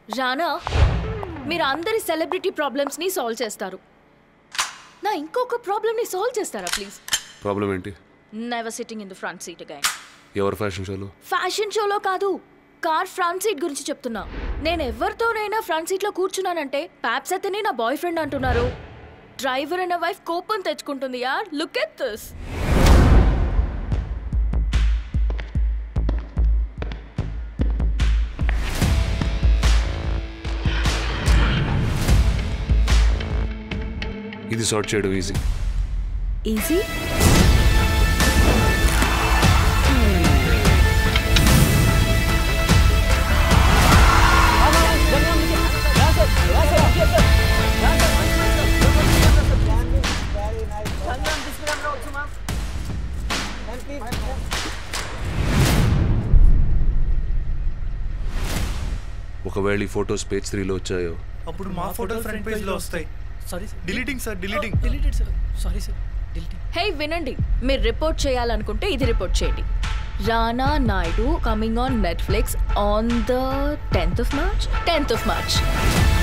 రానా మీరు అందరి సెలబ్రిటీ ప్రాబ్లమ్స్ని సాల్వ్ చేస్తారు నా ఇంకొక ప్రాబ్లమ్ని సాల్వ్ చేస్తారా ప్లీజ్ ప్రాబ్లం ఏంటి never sitting in the front seat again ఎవరు ఫ్యాషన్ షోలో ఫ్యాషన్ షోలో కాదు కార్ ఫ్రంట్ సీట్ గురించి చెప్తున్నా నేను ఎవరితోనైనా ఫ్రంట్ సీట్లో కూర్చున్నానంటే ప్యాప్స్ అతనే నా బాయ్ ఫ్రెండ్ అంటున్నారు డ్రైవర్ అనే వైఫ్ కోపం తెచ్చుకుంటుంది యార్ లుక్ ఎట్ దిస్ ఇది సార్ట్ చేయడం ఈజీ ఈజీ ఒకవేళ ఈ ఫొటోస్ పేజ్ త్రీలో వచ్చాయో అప్పుడు మా ఫోటోలు ఫ్రంట్ పేజ్ లో వస్తాయి sorry sir deleting sir deleting deleted sir sorry sir deleting hey వినండి మీరు రిపోర్ట్ చేయాలనుకుంటే ఇది రిపోర్ట్ చేయండి Rana Naidu coming on Netflix on the tenth of March tenth of March